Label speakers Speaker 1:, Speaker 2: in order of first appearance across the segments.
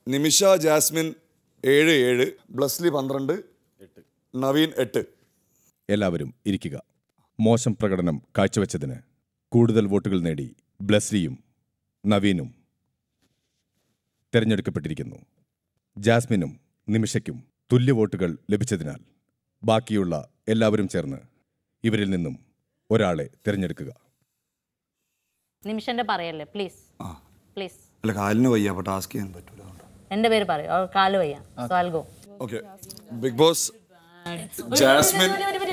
Speaker 1: നിമിഷ Jasmine ഏഴ് ഏഴ് ബ്ലസ്ലി പന്ത്രണ്ട് നവീൻ എട്ട്
Speaker 2: എല്ലാവരും ഇരിക്കുക മോശം പ്രകടനം കാഴ്ചവെച്ചതിന് കൂടുതൽ വോട്ടുകൾ നേടി ബ്ലസ്ലിയും നവീനും തെരഞ്ഞെടുക്കപ്പെട്ടിരിക്കുന്നു ജാസ്മിനും നിമിഷയ്ക്കും തുല്യ വോട്ടുകൾ ലഭിച്ചതിനാൽ ബാക്കിയുള്ള എല്ലാവരും ചേർന്ന് ഇവരിൽ നിന്നും ഒരാളെ തിരഞ്ഞെടുക്കുക
Speaker 3: നിമിഷന്റെ പറയല്ലേ പ്ലീസ്
Speaker 1: ആ
Speaker 3: പ്ലീസ്
Speaker 1: അല്ല കാലിന് വയ്യ അപ്പോൾ ടാസ്ക് ചെയ്യാൻ പറ്റൂല
Speaker 3: എന്റെ പേര് പറയൂ അവൾ കാല് വയ്യ so all go
Speaker 1: okay big boss Jasmine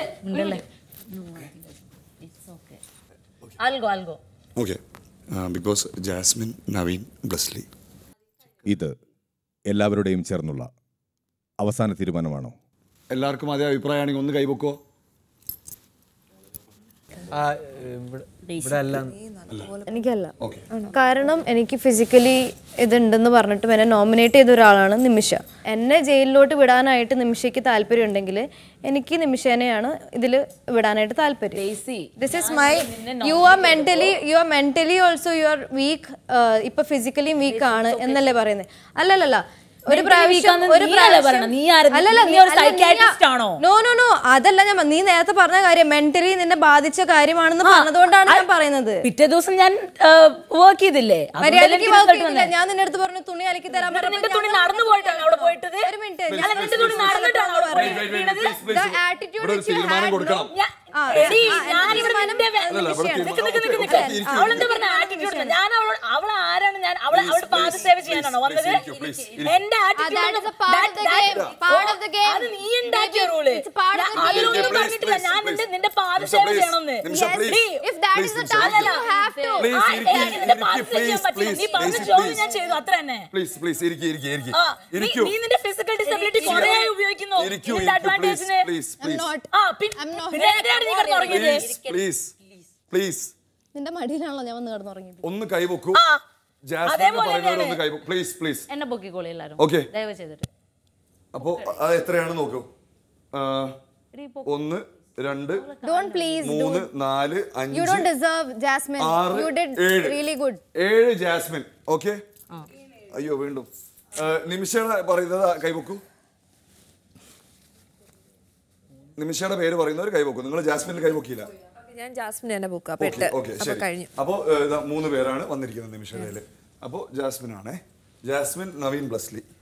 Speaker 3: all go all go
Speaker 1: okay big boss Jasmine Naveen Blesslee
Speaker 2: ഇത് എല്ലാവരുടെയും ചേർന്നുള്ള അവസാന തീരുമാനമാണോ
Speaker 1: എല്ലാവർക്കും അതേ അഭിപ്രായമാണെങ്കിൽ ഒന്ന് കൈവക്കോ
Speaker 4: ആ, ഇവിടെ- ഇവിടെ എല്ലാം
Speaker 5: എനിക്കല്ല
Speaker 1: ഓക്കെ
Speaker 5: കാരണം എനിക്ക് ഫിസിക്കലി ഇതുണ്ടെന്ന് പറഞ്ഞിട്ടും എന്നെ നോമിനേറ്റ് ചെയ്ത ഒരാളാണ് നിമിഷ എന്നെ ജയിലിലോട്ട് വിടാനായിട്ട് നിമിഷയ്ക്ക് താല്പര്യം ഉണ്ടെങ്കിൽ എനിക്ക് നിമിഷേനെയാണ് ഇതിൽ വിടാനായിട്ട് താല്പര്യം this is my you are mentally you are mentally also you are weak ഇപ്പൊ ഫിസിക്കലി വീക്ക് ആണ് എന്നല്ലേ പറയുന്നത് അല്ലല്ലല്ല ഒരു പ്രാവശ്യം
Speaker 3: ആണെന്ന്
Speaker 5: ഒരു
Speaker 3: നീയല്ലേ പറയണത്? നീ ആര്? നീ ഒരു psychiatrist ആണോ?
Speaker 5: നോ നോ നോ അതല്ല ഞാൻ നീ നേരത്തെ പറഞ്ഞ കാര്യം മെന്റലി നിന്നെ ബാധിച്ച കാര്യമാണെന്ന് പറഞ്ഞതുകൊണ്ടാണ് ഞാൻ പറയുന്നത്
Speaker 3: പിറ്റേ ദിവസം ഞാൻ വർക്ക് ചെയ്തില്ലേ
Speaker 5: മര്യാദയ്ക്ക് work ചെയ്തില്ല. ഞാൻ നിന്റെ അടുത്ത് പറഞ്ഞു തുണി അലക്കി തരാൻ
Speaker 3: നിന്റെ
Speaker 5: പറഞ്ഞപ്പോൾ
Speaker 3: തുണി
Speaker 5: ഞാൻ
Speaker 3: നടന്നു പോയിട്ടാണ് അവിടെ പോയിട്ടത്
Speaker 5: ഒരു മിനിറ്റ്
Speaker 3: അല്ല നിന്റെ തുണി നടന്നിട്ടാണ് അവിടെ പോയി വീണത്
Speaker 5: The attitude
Speaker 1: ഇവിടെ ഒരു
Speaker 5: which you
Speaker 1: തീരുമാനം
Speaker 5: had,
Speaker 1: കൊടുക്കണം.
Speaker 5: no?
Speaker 3: ഞാൻ-
Speaker 5: ആ,
Speaker 3: എടീ,
Speaker 5: ആ,
Speaker 3: ഞാൻ
Speaker 5: എന്റെ
Speaker 3: ഇവിടെ
Speaker 5: തീരുമാനം
Speaker 3: നിന്റെ വേ-
Speaker 1: അല്ലല്ല, ഇവിടെ
Speaker 5: വിഷയമാണ്.
Speaker 3: നിക്ക് നിക്ക് നിക്ക്
Speaker 1: ഓക്കേ,
Speaker 3: നിക്ക്.
Speaker 1: ഓക്കേ, ഇരിക്കൂ,
Speaker 3: അവളെന്താ പറഞ്ഞ
Speaker 5: ഇരിക്കൂ.
Speaker 3: ആറ്റിറ്റ്യൂഡ് ഞാൻ അവളോട് അവൾ ആരാണ് ഞാൻ അവളെ അവളുടെ പാദസേവ ചെയ്യാനാണോ വന്നത്
Speaker 1: ഇരിക്കൂ, please, ഇരിക്കൂ.
Speaker 3: എന്റെ
Speaker 5: Ah, that is a
Speaker 3: attitude
Speaker 5: part of the game. Part of the game.
Speaker 3: അത് നീ ഉണ്ടാക്കിയ rule
Speaker 5: It's part of the game.
Speaker 3: അതിലൊന്നും
Speaker 1: Please,
Speaker 3: പറഞ്ഞിട്ടില്ല
Speaker 1: please,
Speaker 3: ഞാൻ
Speaker 1: please.
Speaker 3: നിന്റെ നിന്റെ
Speaker 1: നിമിഷ,
Speaker 3: പാദസേവ
Speaker 1: please.
Speaker 3: ചെയ്യണമെന്ന്
Speaker 1: നിമിഷ,
Speaker 5: Yes,
Speaker 1: please.
Speaker 3: നീ
Speaker 5: If that is
Speaker 1: Please,
Speaker 5: the
Speaker 1: Nimsha,
Speaker 5: task,
Speaker 3: please.
Speaker 5: you have to.
Speaker 1: Please,
Speaker 3: ആ,
Speaker 1: ഇരിക്ക്,
Speaker 3: ഏ,
Speaker 1: ഇരിക്ക്,
Speaker 3: നിന്റെ പാദസേവ
Speaker 1: please,
Speaker 3: ചെയ്യാൻ പറ്റില്ല നീ
Speaker 1: please,
Speaker 3: പറഞ്ഞ
Speaker 1: please,
Speaker 3: ജോലി
Speaker 1: please.
Speaker 3: ഞാൻ ചെയ്തു അത്ര തന്നെ
Speaker 1: പ്ലീസ് പ്ലീസ് ഇരിക്കി ഇരിക്കി ഇരിക്കി
Speaker 3: ആ, നീ
Speaker 1: ഇരിക്കൂ
Speaker 3: നീ നിന്റെ ഫിസിക്കൽ ഡിസബിലിറ്റി കുറേ ഉപയോഗിക്കുന്നു
Speaker 1: ഇരിക്കൂ
Speaker 3: നിന്റെ
Speaker 1: ഇരിക്കൂ പ്ലീസ്
Speaker 3: അഡ്വാൻറ്റേജിന്
Speaker 1: പ്ലീസ്
Speaker 5: I'm
Speaker 1: പ്ലീസ്
Speaker 5: not.
Speaker 3: ആ പിൻ-
Speaker 5: I'm not.
Speaker 3: പിന്നെ എന്തിനാണ് നീ കിടന്നുറങ്ങിയത്
Speaker 1: പ്ലീസ് പ്ലീസ് പ്ലീസ്
Speaker 5: നിന്റെ മടിയിലാണല്ലോ ഞാൻ വന്ന് കിടന്നുറങ്ങിയത്
Speaker 1: ഒന്ന് കൈവക്കൂ
Speaker 3: ആ
Speaker 1: ജാസ്മിൻ
Speaker 3: അതേപോലെ
Speaker 1: പറയുന്നവർ ഒന്ന്
Speaker 3: തന്നെയാണ്.
Speaker 1: കൈവക്കൂ പ്ലീസ് പ്ലീസ്
Speaker 3: എന്നെ പൊക്കിക്കോളി എല്ലാരും
Speaker 1: Okay.
Speaker 3: ദയവ് ചെയ്തിട്ട്
Speaker 1: അപ്പോ അത് എത്രയാണ് നോക്കൂ ആ, ഒന്ന് രണ്ട്
Speaker 5: ഡോണ്ട് പ്ലീസ്
Speaker 1: മൂന്ന് നാല്
Speaker 5: യു
Speaker 1: അഞ്ച്
Speaker 5: ഡോണ്ട് ഡിസേർവ് ജാസ്മിൻ
Speaker 1: ആറ്
Speaker 5: യു ഡിഡ്
Speaker 1: ഏഴ്
Speaker 5: റിയലി ഗുഡ്
Speaker 1: ഏഴ് ജാസ്മിൻ ഓക്കെ അയ്യോ വീണ്ടും ആ, നിമിഷയുടെ പറയുന്നത് കൈവക്കൂ നിമിഷയുടെ പേര് പറയുന്നവർ കൈവക്കൂ നിങ്ങൾ ജാസ്മിനിൽ കൈവക്കിയില്ല
Speaker 6: ഞാൻ ജാസ്മിൻ തന്നെ ബുക്ക് അപ്പൊ
Speaker 1: ഓക്കെ
Speaker 6: എട്ട്
Speaker 1: ഓക്കെ
Speaker 6: അപ്പൊ
Speaker 1: ശരി
Speaker 6: കഴിഞ്ഞു
Speaker 1: അപ്പോൾ മൂന്ന് പേരാണ് വന്നിരിക്കുന്നത് നിമിഷയില് അപ്പോൾ ജാസ്മിൻ ആണേ ജാസ്മിൻ നവീൻ ബ്ലസ്ലി